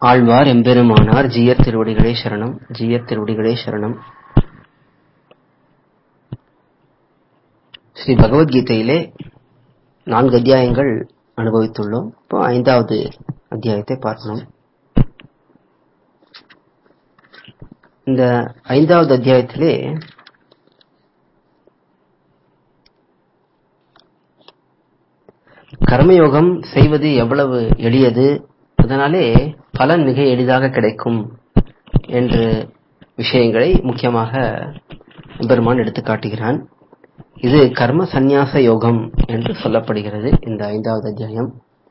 ஆழ்வார் எம்பெருமானார் ஜீயர் திருவடிகளே சரணம் ஜீயர் திருவடிகளே சரணம் ஸ்ரீ பகவத்கீதையிலே நான்கு அத்தியாயங்கள் அனுபவித்துள்ளோம் இப்போ ஐந்தாவது அத்தியாயத்தை பார்க்கணும் இந்த ஐந்தாவது அத்தியாயத்திலே கர்மயோகம் செய்வது எவ்வளவு எளியது அதனாலே பலன் மிக எளிதாக கிடைக்கும் என்ற விஷயங்களை முக்கியமாக பெருமான் எடுத்து காட்டுகிறான் இது கர்ம சந்நியாச யோகம் என்று சொல்லப்படுகிறது இந்த ஐந்தாவது அத்தியாயம்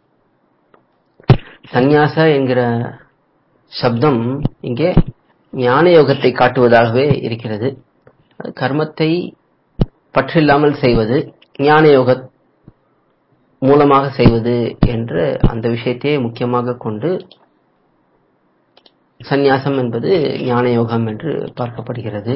சந்நியாச என்கிற சப்தம் இங்கே ஞான யோகத்தை காட்டுவதாகவே இருக்கிறது கர்மத்தை பற்றில்லாமல் செய்வது ஞான யோக மூலமாக செய்வது என்று அந்த விஷயத்தையே முக்கியமாக கொண்டு சந்நியாசம் என்பது ஞான யோகம் என்று பார்க்கப்படுகிறது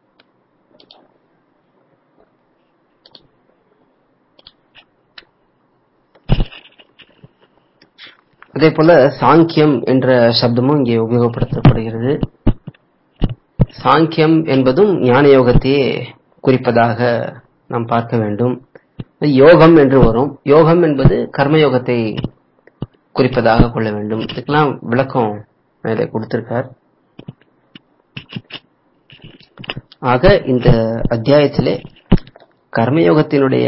அதே போல சாங்கியம் என்ற சப்தமும் இங்கே உபயோகப்படுத்தப்படுகிறது சாங்கியம் என்பதும் ஞான யோகத்தையே குறிப்பதாக நாம் பார்க்க வேண்டும் யோகம் என்று வரும் யோகம் என்பது கர்மயோகத்தை குறிப்பதாக கொள்ள வேண்டும் இதுக்கெல்லாம் விளக்கம் மேலே கொடுத்திருக்கார் ஆக இந்த அத்தியாயத்திலே கர்மயோகத்தினுடைய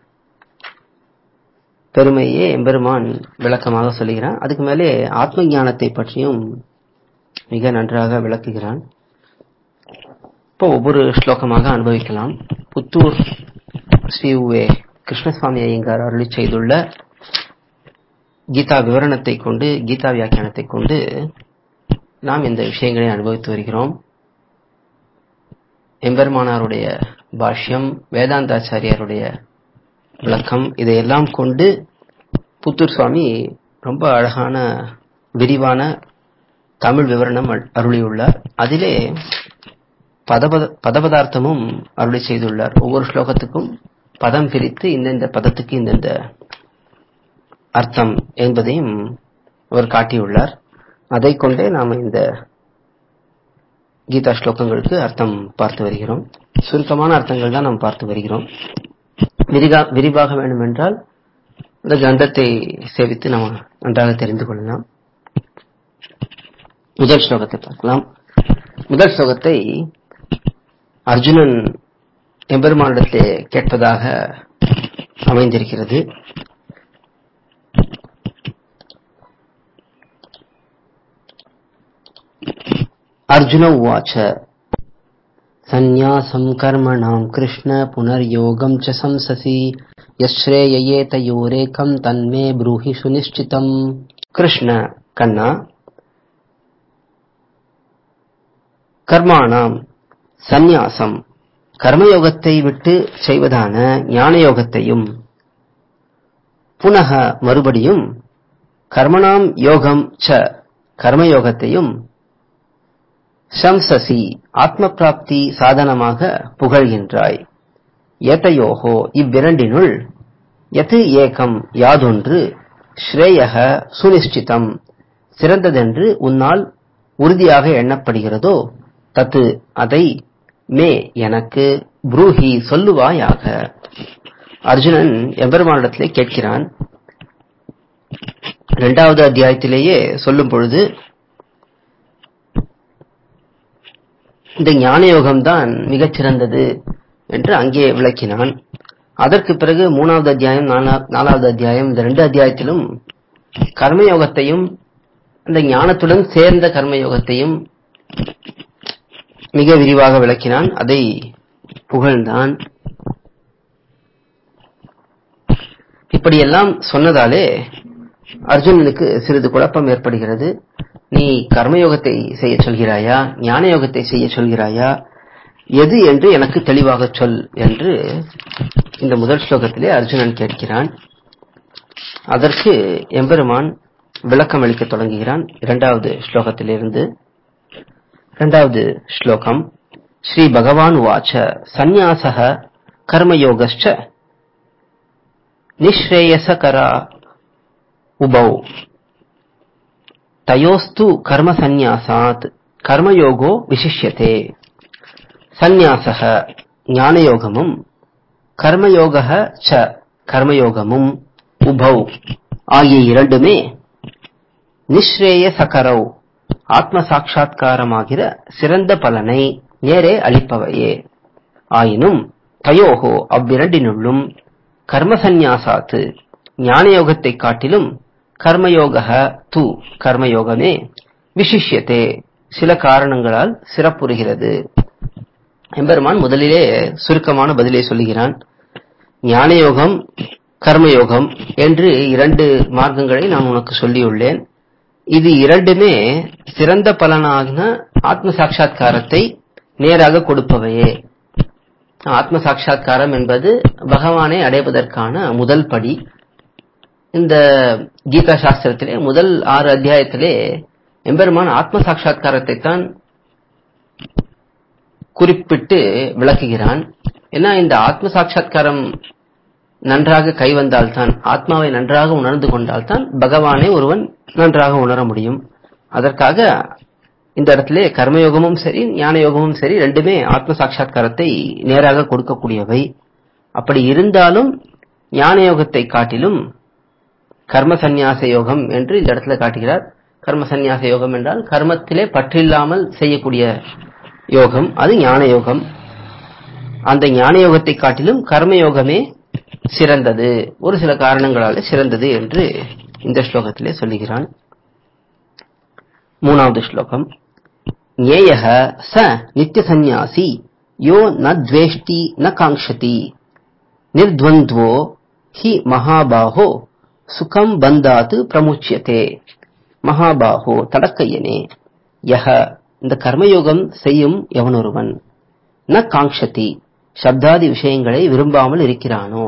பெருமையே எம்பெருமான் விளக்கமாக சொல்லுகிறான் அதுக்கு மேலே ஆத்ம ஞானத்தை பற்றியும் மிக நன்றாக விளக்குகிறான் இப்போ ஒவ்வொரு ஸ்லோகமாக அனுபவிக்கலாம் புத்தூர் ஸ்ரீ உவே கிருஷ்ணசுவாமி ஐயங்கார் அருளி செய்துள்ள கீதா விவரணத்தை கொண்டு கீதா வியாக்கியானத்தை கொண்டு நாம் இந்த விஷயங்களை அனுபவித்து வருகிறோம் எம்பெருமானாருடைய பாஷ்யம் வேதாந்தாச்சாரியாருடைய விளக்கம் இதையெல்லாம் கொண்டு புத்தூர் சுவாமி ரொம்ப அழகான விரிவான தமிழ் விவரணம் அருளியுள்ளார் அதிலே பதபத பதபதார்த்தமும் அருளி செய்துள்ளார் ஒவ்வொரு ஸ்லோகத்துக்கும் பதம் பிரித்து இந்தந்த பதத்துக்கு இந்தந்த அர்த்தம் என்பதையும் அவர் காட்டியுள்ளார் அதை கொண்டே நாம் இந்த கீதா ஸ்லோகங்களுக்கு அர்த்தம் பார்த்து வருகிறோம் சுருக்கமான அர்த்தங்கள் தான் நாம் பார்த்து வருகிறோம் விரிவாக வேண்டும் என்றால் இந்த கந்தத்தை சேவித்து நாம் நன்றாக தெரிந்து கொள்ளலாம் முதல் ஸ்லோகத்தை பார்க்கலாம் முதல் ஸ்லோகத்தை அர்ஜுனன் எம்பெருமானிடத்தை கேட்பதாக அமைந்திருக்கிறது அர்ஜுன உவாச்ச சந்நியாசம் கர்மணாம் கிருஷ்ண புனர்யோகம் ச சம்சசி யஸ்ரேயேதயோரேகம் தன்மே ப்ரூஹி சுனிஷ்டிதம் கிருஷ்ண கண்ணா கர்மாணாம் சந்நியாசம் கர்மயோகத்தை விட்டு செய்வதான ஞானயோகத்தையும் புனக மறுபடியும் கர்மணாம் யோகம் ச கர்மயோகத்தையும் சம்சசி ஆத்ம பிராப்தி சாதனமாக புகழ்கின்றாய் ஏதையோகோ இவ்விரண்டினுள் எது ஏகம் யாதொன்று ஸ்ரேயக சுனிஷ்டிதம் சிறந்ததென்று உன்னால் உறுதியாக எண்ணப்படுகிறதோ தத்து அதை மே எனக்கு புரூஹி சொல்லுவாயாக அர்ஜுனன் எம்பெருமானிடத்திலே கேட்கிறான் இரண்டாவது அத்தியாயத்திலேயே சொல்லும் பொழுது இந்த ஞான யோகம்தான் மிகச் சிறந்தது என்று அங்கே விளக்கினான் அதற்கு பிறகு மூணாவது அத்தியாயம் நாலாவது அத்தியாயம் இந்த ரெண்டு அத்தியாயத்திலும் கர்மயோகத்தையும் அந்த ஞானத்துடன் சேர்ந்த கர்மயோகத்தையும் மிக விரிவாக விளக்கினான் அதை புகழ்ந்தான் இப்படியெல்லாம் சொன்னதாலே அர்ஜுனனுக்கு சிறிது குழப்பம் ஏற்படுகிறது நீ கர்மயோகத்தை செய்ய சொல்கிறாயா ஞான யோகத்தை செய்ய சொல்கிறாயா எது என்று எனக்கு தெளிவாக சொல் என்று இந்த முதல் ஸ்லோகத்திலே அர்ஜுனன் கேட்கிறான் அதற்கு எம்பெருமான் விளக்கம் அளிக்க தொடங்குகிறான் இரண்டாவது ஸ்லோகத்திலிருந்து இரண்டாவது ஸ்லோகம் ஸ்ரீ பகவான் வாச்ச சந்நியாசக கர்மயோகச்ச நிஸ்ரேயசகரா உபௌ தயோஸ்து கர்ம சந்நியாசாத் கர்மயோகோ விசிஷ்யதே சந்நியாசக ஞானயோகமும் கர்மயோக ச கர்மயோகமும் உபௌ ஆகிய இரண்டுமே நிஸ்ரேய சகரவ் ஆத்ம சாட்சா்காரமாகிற சிறந்த பலனை நேரே அளிப்பவையே ஆயினும் தயோகோ அவ்விரண்டினுள்ளும் கர்ம சந்நியாசாத்து ஞானயோகத்தை காட்டிலும் கர்மயோக து கர்மயோகமே விசிஷ்யத்தே சில காரணங்களால் சிறப்புறுகிறது எம்பெருமான் முதலிலே சுருக்கமான பதிலை சொல்லுகிறான் ஞானயோகம் கர்மயோகம் என்று இரண்டு மார்க்கங்களை நான் உனக்கு சொல்லியுள்ளேன் இது இரண்டுமே சிறந்த பலனான ஆத்ம சாட்சா்காரத்தை நேராக கொடுப்பவையே ஆத்ம சாட்சா்காரம் என்பது பகவானை அடைவதற்கான முதல் படி இந்த கீதா சாஸ்திரத்திலே முதல் ஆறு அத்தியாயத்திலே எம்பெருமான் ஆத்ம சாட்சா்காரத்தை தான் குறிப்பிட்டு விளக்குகிறான் ஏன்னா இந்த ஆத்ம சாட்சா்காரம் நன்றாக கைவந்தால்தான் ஆத்மாவை நன்றாக உணர்ந்து கொண்டால்தான் பகவானை ஒருவன் நன்றாக உணர முடியும் அதற்காக இந்த இடத்திலே கர்மயோகமும் சரி ஞான யோகமும் சரி ரெண்டுமே ஆத்ம சாட்சா்காரத்தை நேராக கொடுக்கக்கூடியவை அப்படி இருந்தாலும் ஞான யோகத்தை காட்டிலும் கர்ம சந்நியாச யோகம் என்று இந்த இடத்துல காட்டுகிறார் கர்ம சந்நியாச யோகம் என்றால் கர்மத்திலே பற்றில்லாமல் செய்யக்கூடிய யோகம் அது ஞான யோகம் அந்த ஞான யோகத்தை காட்டிலும் கர்ம யோகமே சிறந்தது ஒரு சில காரணங்களால சிறந்தது என்று இந்த ஸ்லோகத்திலே சொல்லுகிறான் மூணாவது ஸ்லோகம் ஞேயः ச நித்திய சந்நியாசி யோ ந द्वेष्टि न காங்க்ஷதி நிர்த்வந்த்வோ ஹி மகாபாஹோ சுகம் பந்தாத் பிரமுச்சியதே மகாபாஹோ தடக்கையனே யஹ இந்த கர்மயோகம் செய்யும் எவனொருவன் ந காங்க்ஷதி சப்தாதி விஷயங்களை விரும்பாமல் இருக்கிறானோ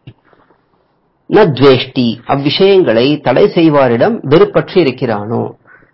ந துவேஷ்டி அவ்விஷயங்களை தடை செய்வாரிடம் வெறுப்பற்று இருக்கிறானோ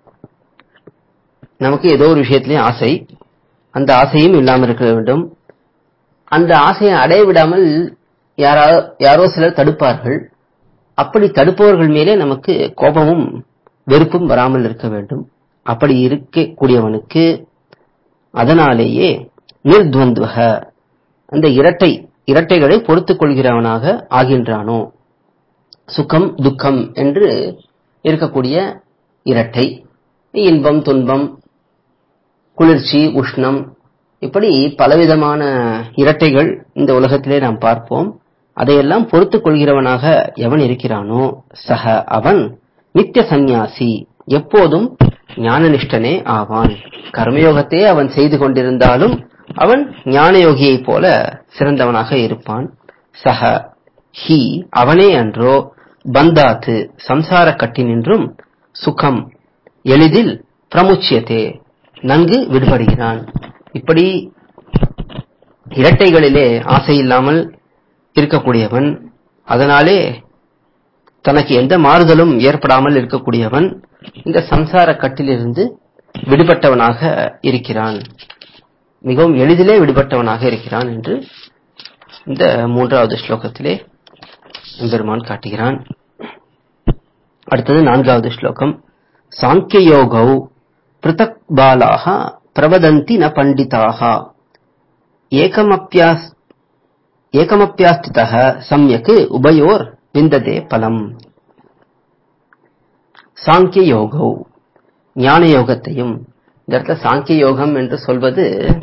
நமக்கு ஏதோ ஒரு விஷயத்திலே ஆசை அந்த ஆசையும் இல்லாமல் இருக்க வேண்டும் அந்த ஆசையை அடைய விடாமல் யாரா யாரோ சிலர் தடுப்பார்கள் அப்படி தடுப்பவர்கள் மேலே நமக்கு கோபமும் வெறுப்பும் வராமல் இருக்க வேண்டும் அப்படி இருக்கக்கூடியவனுக்கு அதனாலேயே நிர்துவந்துவக அந்த இரட்டை இரட்டைகளை பொறுத்துக் கொள்கிறவனாக ஆகின்றானோ சுகம் துக்கம் என்று இருக்கக்கூடிய இரட்டை இன்பம் துன்பம் குளிர்ச்சி உஷ்ணம் இப்படி பலவிதமான இரட்டைகள் இந்த உலகத்திலே நாம் பார்ப்போம் அதையெல்லாம் பொறுத்துக் கொள்கிறவனாக எவன் இருக்கிறானோ சக அவன் நித்திய சந்நியாசி எப்போதும் ஞானனிஷ்டனே ஆவான் கர்மயோகத்தையே அவன் செய்து கொண்டிருந்தாலும் அவன் ஞானயோகியைப் போல சிறந்தவனாக இருப்பான் சக ஹி அவனே அன்றோ பந்தாத்து சம்சார கட்டினின்றும் சுகம் எளிதில் பிரமுச்சியத்தே நன்கு விடுபடுகிறான் இப்படி இரட்டைகளிலே ஆசை இல்லாமல் இருக்கக்கூடியவன் அதனாலே தனக்கு எந்த மாறுதலும் ஏற்படாமல் இருக்கக்கூடியவன் இந்த சம்சார கட்டிலிருந்து விடுபட்டவனாக இருக்கிறான் மிகவும் எளிதிலே விடுபட்டவனாக இருக்கிறான் என்று இந்த மூன்றாவது ஸ்லோகத்திலே பெருமான் காட்டுகிறான் அடுத்தது நான்காவது ஸ்லோகம் சாங்கியயோகௌ பிருத்தக் பாலாக பிரவதந்தி ந பண்டிதாக ஏகமப்பியாஸ் ஏகமப்பியாஸ்திதः சம்யக் உபயோர் விந்ததே பலம் சாங்கிய யோகௌ ஞான யோகத்தையும் இந்த இடத்துல சாங்கிய யோகம் என்று சொல்வது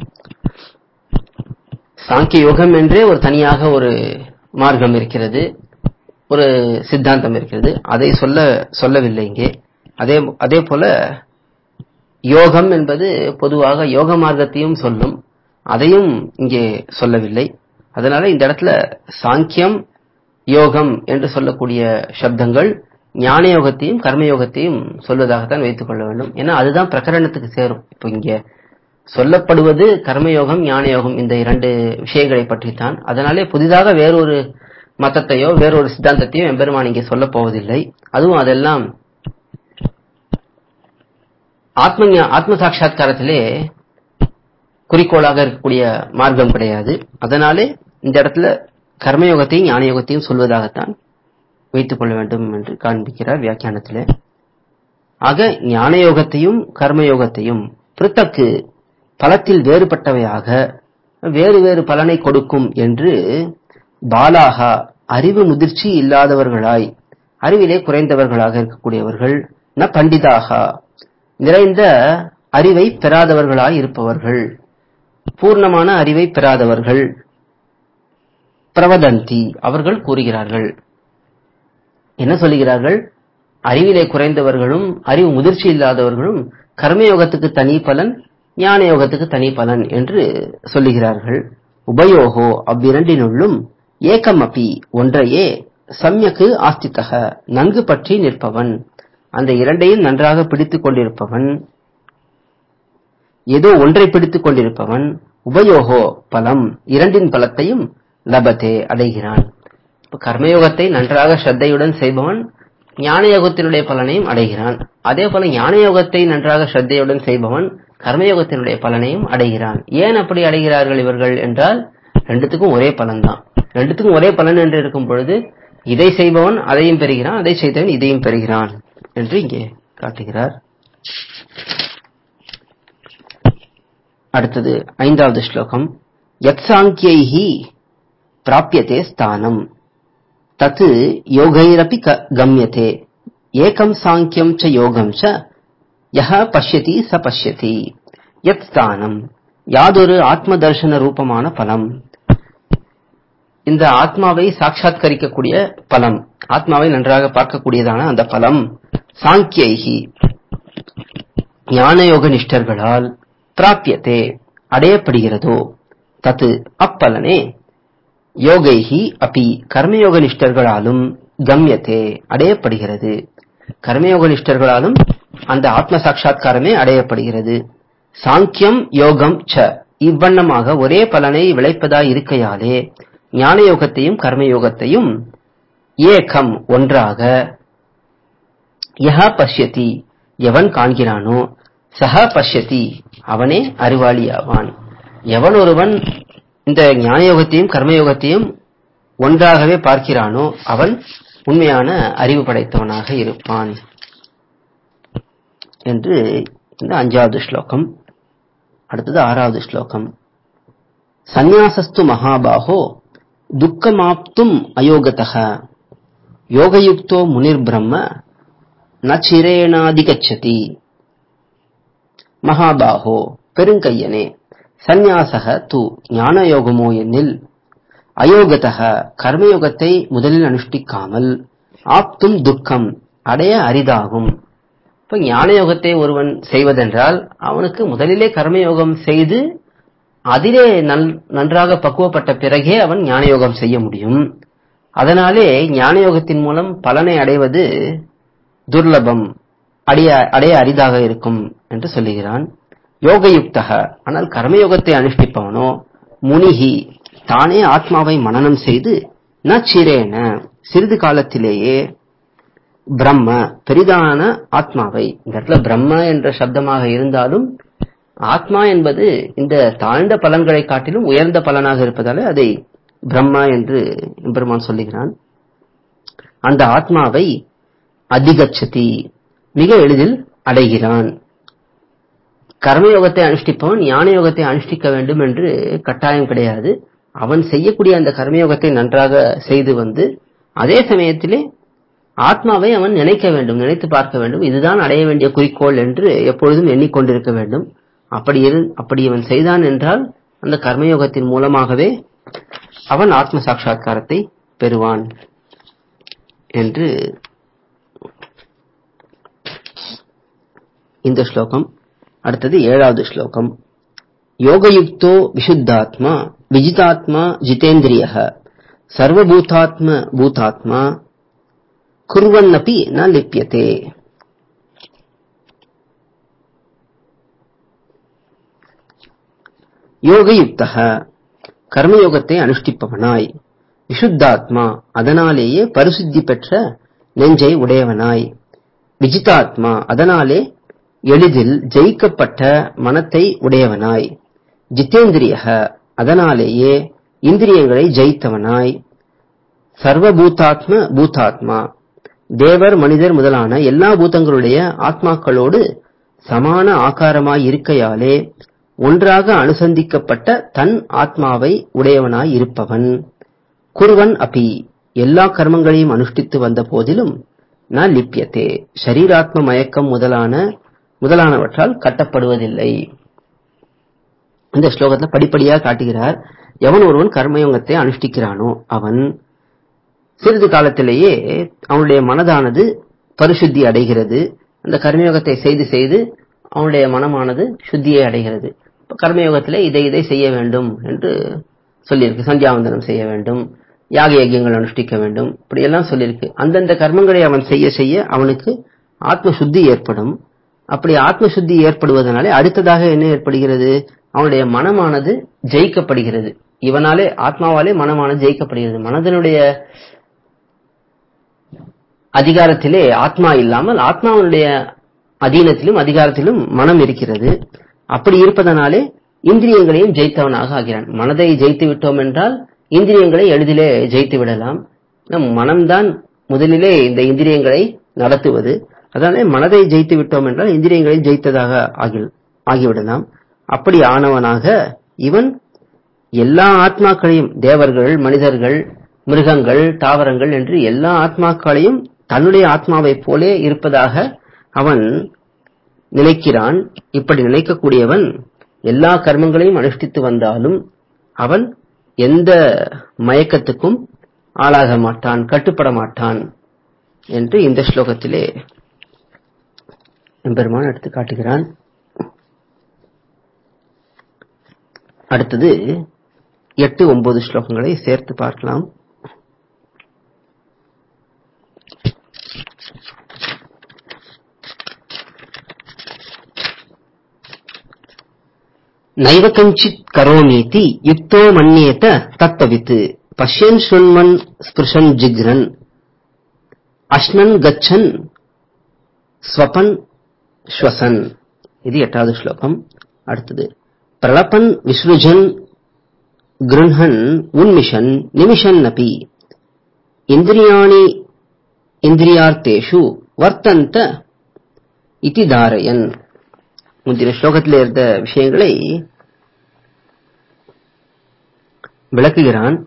சாங்கிய யோகம் என்றே ஒரு தனியாக ஒரு மார்க்கம் இருக்கிறது ஒரு சித்தாந்தம் இருக்கிறது அதை சொல்ல சொல்லவில்லை இங்கே அதே அதே போல யோகம் என்பது பொதுவாக யோக மார்க்கத்தையும் சொல்லும் அதையும் இங்கே சொல்லவில்லை அதனால இந்த இடத்துல சாங்கியம் யோகம் என்று சொல்லக்கூடிய சப்தங்கள் ஞான யோகத்தையும் கர்மயோகத்தையும் சொல்வதாகத்தான் வைத்துக் கொள்ள வேண்டும் ஏன்னா அதுதான் பிரகரணத்துக்கு சேரும் இப்போ இங்க சொல்லப்படுவது கர்மயோகம் ஞான யோகம் இந்த இரண்டு விஷயங்களை பற்றித்தான் அதனாலே புதிதாக வேறொரு மதத்தையோ வேறொரு சித்தாந்தத்தையோ எம்பெருமான் இங்கே சொல்ல போவதில்லை அதுவும் அதெல்லாம் ஆத்ம ஆத்ம சாட்சா்காரத்திலே குறிக்கோளாக இருக்கக்கூடிய மார்க்கம் கிடையாது அதனாலே இந்த இடத்துல கர்மயோகத்தையும் ஞான யோகத்தையும் சொல்வதாகத்தான் வைத்துக் கொள்ள வேண்டும் என்று காண்பிக்கிறார் வியாக்கியானத்திலே ஆக ஞானயோகத்தையும் கர்மயோகத்தையும் பிறத்தக்கு பலத்தில் வேறுபட்டவையாக வேறு வேறு பலனை கொடுக்கும் என்று பாலாகா அறிவு முதிர்ச்சி இல்லாதவர்களாய் அறிவிலே குறைந்தவர்களாக இருக்கக்கூடியவர்கள் ந பண்டிதாகா நிறைந்த அறிவை பெறாதவர்களாய் இருப்பவர்கள் பூர்ணமான அறிவை பெறாதவர்கள் பிரவதந்தி அவர்கள் கூறுகிறார்கள் என்ன சொல்லுகிறார்கள் அறிவிலே குறைந்தவர்களும் அறிவு முதிர்ச்சி இல்லாதவர்களும் கர்மயோகத்துக்கு தனி பலன் ஞான யோகத்துக்கு தனி பலன் என்று சொல்லுகிறார்கள் உபயோகோ அவ்விரண்டினுள்ளும் ஏகமபி ஒன்றையே சம்யக்கு ஆஸ்தித்தக நன்கு பற்றி நிற்பவன் அந்த இரண்டையும் நன்றாக பிடித்துக் கொண்டிருப்பவன் ஏதோ ஒன்றை பிடித்துக் கொண்டிருப்பவன் உபயோகோ பலம் இரண்டின் பலத்தையும் லபத்தே அடைகிறான் இப்ப கர்மயோகத்தை நன்றாக ஸ்ரத்தையுடன் செய்பவன் ஞான யோகத்தினுடைய பலனையும் அடைகிறான் அதே போல ஞான யோகத்தை நன்றாக ஸ்ரத்தையுடன் செய்பவன் கர்மயோகத்தினுடைய பலனையும் அடைகிறான் ஏன் அப்படி அடைகிறார்கள் இவர்கள் என்றால் ரெண்டுத்துக்கும் ஒரே பலன்தான் ரெண்டுத்துக்கும் ஒரே பலன் என்று இருக்கும் பொழுது இதை செய்பவன் அதையும் பெறுகிறான் அதை செய்தவன் இதையும் பெறுகிறான் என்று இங்கே காட்டுகிறார் அடுத்தது ஐந்தாவது ஸ்லோகம் யத் சாங்கியைஹி பிராபியதே ஸ்தானம் தத் யோகைரபி க- கம்யதே ஏகம் சாங்கியம் ச யோகம் ச யஹ பஷ்யதி ச பஷ்யதி யத் ஸ்தானம் யாதொரு ஆத்ம தர்சன ரூபமான பலம் இந்த ஆத்மாவை சாட்சாத்கரிக்கக்கூடிய பலம் ஆத்மாவை நன்றாக பார்க்கக்கூடியதான அந்த பலம் சாங்கியைகி ஞானயோக நிஷ்டர்களால் பிராபியத்தே அடையப்படுகிறதோ தத்து அப்பலனே யோகைஹி அப்பி கர்மயோக நிஷ்டர்களாலும் கம்யத்தே அடையப்படுகிறது கர்மயோக நிஷ்டர்களாலும் அந்த ஆத்ம சாட்சா்காரமே அடையப்படுகிறது சாங்கியம் யோகம் ச இவ்வண்ணமாக ஒரே பலனை விளைப்பதாய் இருக்கையாலே ஞான யோகத்தையும் கர்மயோகத்தையும் ஏகம் ஒன்றாக யஹ பஷ்யதி எவன் காண்கிறானோ சஹ பஷ்யதி அவனே அறிவாளியாவான் எவன் ஒருவன் இந்த ஞானயோகத்தையும் கர்மயோகத்தையும் ஒன்றாகவே பார்க்கிறானோ அவன் உண்மையான அறிவு படைத்தவனாக இருப்பான் என்று இந்த அஞ்சாவது ஸ்லோகம் அடுத்தது ஆறாவது ஸ்லோகம் சந்நியாசஸ்து மகாபாகோ துக்கமாப்தும் அயோகதः யோகயுக்தோ முனிர்பிரம்ம ந சிரேணாதிகச்சதி மகாபாகோ பெருங்கையனே சந்நியாசக து ஞானயோகமோ எனில் அயோகதக கர்மயோகத்தை முதலில் அனுஷ்டிக்காமல் ஆப்தும் துக்கம் அடைய அரிதாகும் இப்ப ஞான யோகத்தை ஒருவன் செய்வதென்றால் அவனுக்கு முதலிலே கர்மயோகம் செய்து அதிலே நல் நன்றாக பக்குவப்பட்ட பிறகே அவன் ஞான யோகம் செய்ய முடியும் அதனாலே ஞான யோகத்தின் மூலம் பலனை அடைவது துர்லபம் அடைய அடைய அரிதாக இருக்கும் என்று சொல்லுகிறான் யோகயுக்தக ஆனால் கர்மயோகத்தை அனுஷ்டிப்பவனோ முனிகி தானே ஆத்மாவை மனனம் செய்து ந சிரேன சிறிது காலத்திலேயே பிரம்ம பெரிதான ஆத்மாவை இந்த இடத்துல பிரம்ம என்ற சப்தமாக இருந்தாலும் ஆத்மா என்பது இந்த தாழ்ந்த பலன்களை காட்டிலும் உயர்ந்த பலனாக இருப்பதாலே அதை பிரம்மா என்று பெருமான் சொல்லுகிறான் அந்த ஆத்மாவை அதிகச்சதி மிக எளிதில் அடைகிறான் கர்மயோகத்தை அனுஷ்டிப்பவன் ஞான யோகத்தை அனுஷ்டிக்க வேண்டும் என்று கட்டாயம் கிடையாது அவன் செய்யக்கூடிய அந்த கர்மயோகத்தை நன்றாக செய்து வந்து அதே சமயத்திலே ஆத்மாவை அவன் நினைக்க வேண்டும் நினைத்து பார்க்க வேண்டும் இதுதான் அடைய வேண்டிய குறிக்கோள் என்று எப்பொழுதும் எண்ணிக்கொண்டிருக்க வேண்டும் அப்படி இரு அப்படி அவன் செய்தான் என்றால் அந்த கர்மயோகத்தின் மூலமாகவே அவன் ஆத்ம சாட்சா்காரத்தை பெறுவான் என்று இந்த ஸ்லோகம் அடுத்தது ஏழாவது ஸ்லோகம் யோகயுக்தோ விசுத்தாத்மா விஜிதாத்மா ஜிதேந்திரிய சர்வபூதாத்ம பூதாத்மா குர்வன்னபி ந லிப்யதே யோகயுக்தக கர்மயோகத்தை அனுஷ்டிப்பவனாய் விசுத்தாத்மா அதனாலேயே பரிசுத்தி பெற்ற நெஞ்சை உடையவனாய் விஜிதாத்மா அதனாலே எளிதில் ஜெயிக்கப்பட்ட மனத்தை உடையவனாய் ஜிதேந்திரியக அதனாலேயே இந்திரியங்களை ஜெயித்தவனாய் சர்வபூதாத்ம பூதாத்மா தேவர் மனிதர் முதலான எல்லா பூதங்களுடைய ஆத்மாக்களோடு சமான ஆகாரமாய் இருக்கையாலே ஒன்றாக அனுசந்திக்கப்பட்ட தன் ஆத்மாவை உடையவனாய் இருப்பவன் குருவன் அபி எல்லா கர்மங்களையும் அனுஷ்டித்து வந்த போதிலும் ந லிப்யத்தே ஷரீராத்ம மயக்கம் முதலான முதலானவற்றால் கட்டப்படுவதில்லை இந்த ஸ்லோகத்துல படிப்படியாக காட்டுகிறார் எவன் ஒருவன் கர்மயோகத்தை அனுஷ்டிக்கிறானோ அவன் சிறிது காலத்திலேயே அவனுடைய மனதானது பரிசுத்தி அடைகிறது அந்த கர்மயோகத்தை செய்து செய்து அவனுடைய மனமானது சுத்தியை அடைகிறது இப்ப கர்மயோகத்திலே இதை இதை செய்ய வேண்டும் என்று சொல்லியிருக்கு சந்தியாவந்தனம் செய்ய வேண்டும் யாக யஜ்யங்கள் அனுஷ்டிக்க வேண்டும் இப்படியெல்லாம் சொல்லியிருக்கு அந்தந்த கர்மங்களை அவன் செய்ய செய்ய அவனுக்கு ஆத்ம சுத்தி ஏற்படும் அப்படி ஆத்ம சுத்தி ஏற்படுவதனாலே அடுத்ததாக என்ன ஏற்படுகிறது அவனுடைய மனமானது ஜெயிக்கப்படுகிறது இவனாலே ஆத்மாவாலே மனமானது ஜெயிக்கப்படுகிறது மனதனுடைய அதிகாரத்திலே ஆத்மா இல்லாமல் ஆத்மாவுடைய அதீனத்திலும் அதிகாரத்திலும் மனம் இருக்கிறது அப்படி இருப்பதனாலே இந்திரியங்களையும் ஜெயித்தவனாக ஆகிறான் மனதை ஜெயித்து விட்டோம் என்றால் இந்திரியங்களை எளிதிலே ஜெயித்து விடலாம் நம் மனம்தான் முதலிலே இந்த இந்திரியங்களை நடத்துவது அதனாலே மனதை ஜெயித்து விட்டோம் என்றால் இந்திரியங்களை ஜெயித்ததாக ஆகி- ஆகிவிடலாம் அப்படி ஆனவனாக இவன் எல்லா ஆத்மாக்களையும் தேவர்கள் மனிதர்கள் மிருகங்கள் தாவரங்கள் என்று எல்லா ஆத்மாக்களையும் தன்னுடைய ஆத்மாவைப் போலே இருப்பதாக அவன் நினைக்கிறான் இப்படி நினைக்கக்கூடியவன் எல்லா கர்மங்களையும் அனுஷ்டித்து வந்தாலும் அவன் எந்த மயக்கத்துக்கும் ஆளாக மாட்டான் கட்டுப்பட மாட்டான் என்று இந்த ஸ்லோகத்திலே எம்பெருமான் எடுத்து காட்டுகிறான் அடுத்தது எட்டு ஒன்பது ஸ்லோகங்களை சேர்த்து பார்க்கலாம் நைவ கஞ்சித் கரோமீதி யுக்தோ மன்யேத தத்தவித் பஷ்யன் சுண்மன் ஸ்பிருஷன் ஜிக்ரன் அஷ்னன் கச்சன் ஸ்வபன் ஸ்வசன் இது எட்டாவது ஸ்லோகம் அடுத்தது பிரலபன் விஸ்ருஜன் கிருஹன் உன்மிஷன் நிமிஷன் அப்பி இந்திரியாணி இந்திரியார்த்தேஷு வர்த்தந்த இதி தாரயன் முந்தின ஸ்லோகத்தில் இருந்த விஷயங்களை விளக்குகிறான்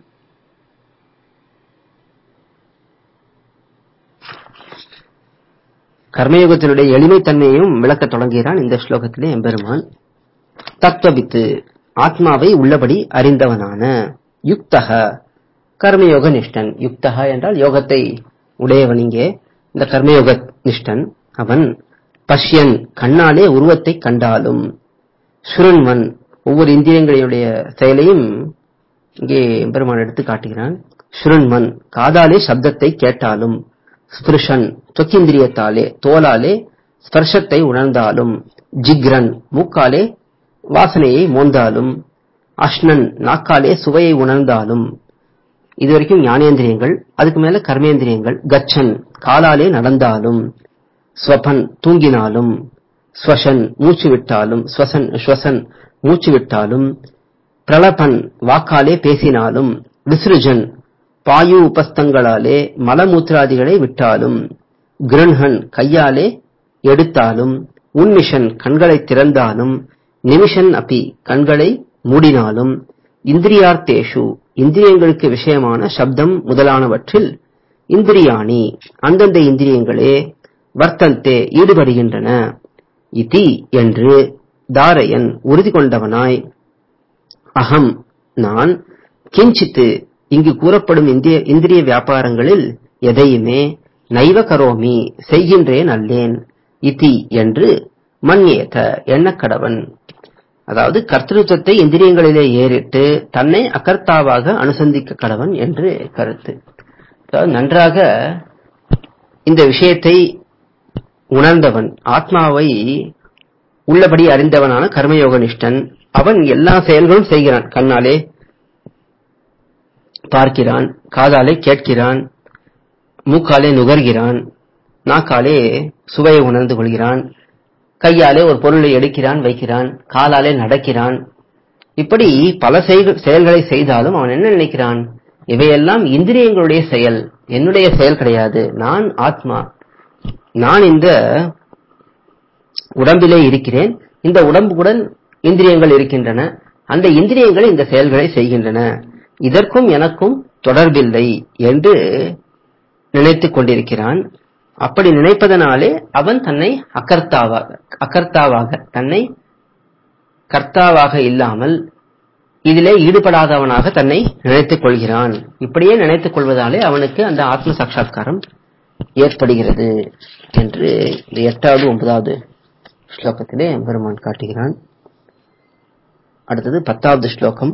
கர்மயோகத்தினுடைய எளிமைத்தன்மையையும் விளக்கத் தொடங்குகிறான் இந்த ஸ்லோகத்திலே எம்பெருமான் தத்துவபித்து ஆத்மாவை உள்ளபடி அறிந்தவனான யுக்தக கர்மயோக நிஷ்டன் யுக்தக என்றால் யோகத்தை உடையவன் இங்கே இந்த கர்மயோக நிஷ்டன் அவன் பஷ்யன் கண்ணாலே உருவத்தை கண்டாலும் சுரன்மன் ஒவ்வொரு இந்திரியங்களுடைய செயலையும் இங்கே பெருமான் எடுத்து காட்டுகிறான் சுரன்மன் காதாலே சப்தத்தை கேட்டாலும் ஸ்பிருஷன் தொக்கிந்திரியத்தாலே தோலாலே ஸ்பர்ஷத்தை உணர்ந்தாலும் ஜிக்ரன் மூக்காலே வாசனையை மோந்தாலும் அஷ்ணன் நாக்காலே சுவையை உணர்ந்தாலும் இதுவரைக்கும் ஞானேந்திரியங்கள் அதுக்கு மேல கர்மேந்திரியங்கள் கச்சன் காலாலே நடந்தாலும் ஸ்வபன் தூங்கினாலும் ஸ்வசன் மூச்சு விட்டாலும் ஸ்வசன் ஸ்வசன் மூச்சு விட்டாலும் பிரலபன் வாக்காலே பேசினாலும் விசிருஜன் பாயு உபஸ்தங்களாலே மலமூத்திராதிகளை விட்டாலும் கிரண்ஹன் கையாலே எடுத்தாலும் உன்மிஷன் கண்களை திறந்தாலும் நிமிஷன் அப்பி கண்களை மூடினாலும் இந்திரியார்த்தேஷு இந்திரியங்களுக்கு விஷயமான சப்தம் முதலானவற்றில் இந்திரியாணி அந்தந்த இந்திரியங்களே வர்த்தந்தே ஈடுபடுகின்றன இதி என்று தாரையன் உறுதி கொண்டவனாய் அகம் நான் கிஞ்சித்து இங்கு கூறப்படும் இந்திய இந்திரிய வியாபாரங்களில் எதையுமே நைவ கரோமி செய்கின்றேன் அல்லேன் இதி என்று மன்யேத எண்ணக்கடவன் அதாவது கர்த்தೃತ್வத்தை இந்திரியங்களிலே ஏறிட்டு தன்னை அகர்த்தாவாக அனுசந்திக்க கடவன் என்று கருத்து அதாவது நன்றாக இந்த விஷயத்தை உணர்ந்தவன் ஆத்மாவை உள்ளபடி அறிந்தவனான கர்மயோக நிஷ்டன் அவன் எல்லா செயல்களும் செய்கிறான் கண்ணாலே பார்க்கிறான் காதாலே கேட்கிறான் மூக்காலே நுகர்கிறான் நாக்காலே சுவையை உணர்ந்து கொள்கிறான் கையாலே ஒரு பொருளை எடுக்கிறான் வைக்கிறான் காலாலே நடக்கிறான் இப்படி பல செயல்களை செய்தாலும் அவன் என்ன நினைக்கிறான் இவையெல்லாம் இந்திரியங்களுடைய செயல் என்னுடைய செயல் கிடையாது நான் ஆத்மா நான் இந்த உடம்பிலே இருக்கிறேன் இந்த உடம்புடன் இந்திரியங்கள் இருக்கின்றன அந்த இந்திரியங்கள் இந்த செயல்களை செய்கின்றன இதற்கும் எனக்கும் தொடர்பில்லை என்று நினைத்துக் கொண்டிருக்கிறான் அப்படி நினைப்பதனாலே அவன் தன்னை அகர்த்தாவாக அகர்த்தாவாக தன்னை கர்த்தாவாக இல்லாமல் இதிலே ஈடுபடாதவனாக தன்னை நினைத்துக் கொள்கிறான் இப்படியே நினைத்துக் கொள்வதாலே அவனுக்கு அந்த ஆத்ம சாட்சா்காரம் ஏற்படுகிறது என்று இந்த எட்டாவது ஒன்பதாவது ஸ்லோகத்திலே பெருமான் காட்டுகிறான் அடுத்தது பத்தாவது ஸ்லோகம்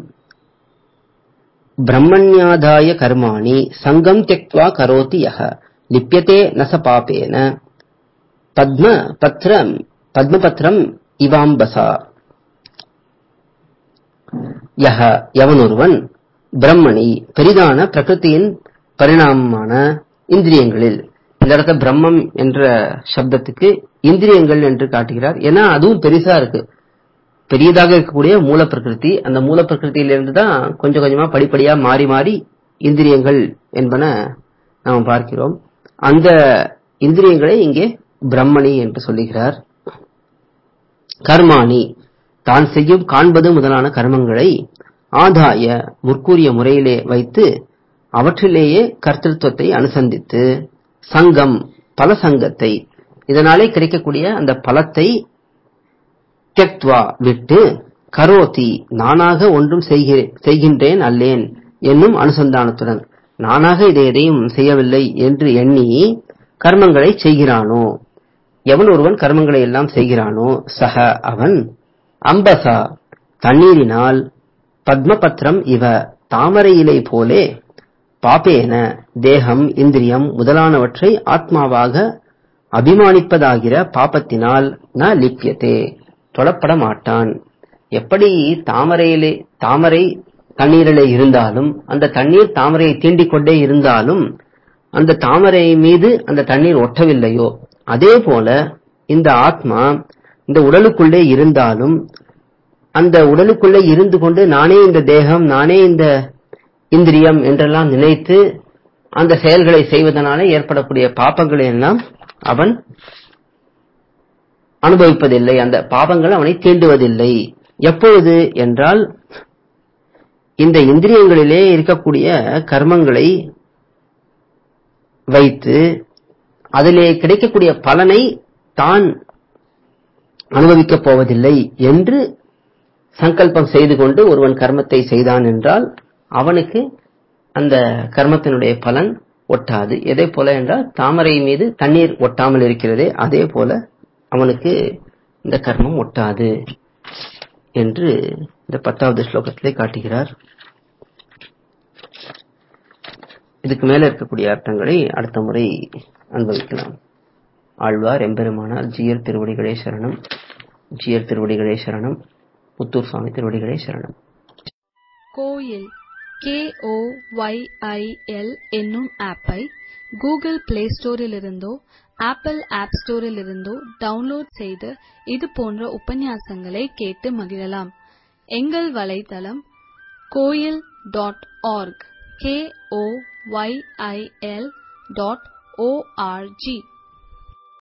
பிரம்மண்யாதாய கர்மாணி சங்கம் தியக்வா கரோதி யக லிப்யதே நச பாபேன பத்ம பத்ரம் பத்மபத்ரம் இவாம்பசா யக எவனொருவன் பிரம்மணி பெரிதான பிரகிருதியின் பரிணாமமான இந்திரியங்களில் இந்த இடத்துல பிரம்மம் என்ற சப்தத்துக்கு இந்திரியங்கள் என்று காட்டுகிறார் ஏன்னா அதுவும் பெருசா இருக்கு பெரியதாக இருக்கக்கூடிய மூல பிரகிருதி அந்த மூல பிரகிருதியிலிருந்து தான் கொஞ்சம் கொஞ்சமா படிப்படியா மாறி மாறி இந்திரியங்கள் என்பன நாம் பார்க்கிறோம் அந்த இந்திரியங்களை இங்கே பிரம்மணி என்று சொல்லுகிறார் கர்மாணி தான் செய்யும் காண்பது முதலான கர்மங்களை ஆதாய முற்கூறிய முறையிலே வைத்து அவற்றிலேயே கர்த்தத்துவத்தை அனுசந்தித்து சங்கம் பல சங்கத்தை இதனாலே கிடைக்கக்கூடிய அந்த பலத்தை தியக்த்வா விட்டு கரோதி நானாக ஒன்றும் செய்கிறே- செய்கின்றேன் அல்லேன் என்னும் அனுசந்தானத்துடன் நானாக இதை எதையும் செய்யவில்லை என்று எண்ணி கர்மங்களை செய்கிறானோ எவன் ஒருவன் கர்மங்களை எல்லாம் செய்கிறானோ சக அவன் அம்பசா தண்ணீரினால் பத்மபத்ரம் இவ தாமரை இலை போலே பாப்பேன தேகம் இந்திரியம் முதலானவற்றை ஆத்மாவாக அபிமானிப்பதாகிற பாபத்தினால் ந லிப்யதே தொடப்பட மாட்டான் எப்படி தாமரையிலே தாமரை தண்ணீரிலே இருந்தாலும் அந்த தண்ணீர் தாமரையை தீண்டிக் கொண்டே இருந்தாலும் அந்த தாமரை மீது அந்த தண்ணீர் ஒட்டவில்லையோ அதே போல இந்த ஆத்மா இந்த உடலுக்குள்ளே இருந்தாலும் அந்த உடலுக்குள்ளே இருந்து கொண்டு நானே இந்த தேகம் நானே இந்த இந்திரியம் என்றெல்லாம் நினைத்து அந்த செயல்களை செய்வதனாலே ஏற்படக்கூடிய பாப்பங்களை எல்லாம் அவன் அனுபவிப்பதில்லை அந்த பாபங்கள் அவனை தீண்டுவதில்லை எப்பொழுது என்றால் இந்த இந்திரியங்களிலே இருக்கக்கூடிய கர்மங்களை வைத்து அதிலே கிடைக்கக்கூடிய பலனை தான் அனுபவிக்கப் போவதில்லை என்று சங்கல்பம் செய்து கொண்டு ஒருவன் கர்மத்தை செய்தான் என்றால் அவனுக்கு அந்த கர்மத்தினுடைய பலன் ஒட்டாது எதை போல என்றால் தாமரை மீது தண்ணீர் ஒட்டாமல் இருக்கிறதே அதே போல அவனுக்கு இந்த கர்மம் ஒட்டாது என்று இந்த பத்தாவது ஸ்லோகத்திலே காட்டுகிறார் இதுக்கு மேல இருக்கக்கூடிய அர்த்தங்களை அடுத்த முறை அனுபவிக்கலாம் ஆழ்வார் எம்பெருமானார் ஜியர் திருவடிகளே சரணம் ஜியர் திருவடிகளே சரணம் புத்தூர் சுவாமி திருவடிகளே சரணம் Koyil K O Y I L என்னும் ஆப்பை கூகுள் பிளே ஸ்டோரிலிருந்தோ ஆப்பிள் ஆப் ஸ்டோரிலிருந்தோ டவுன்லோட் செய்து இது போன்ற உபன்யாசங்களை கேட்டு மகிழலாம் எங்கள் வலைத்தளம் Koyil dot org K O Y I L dot O R G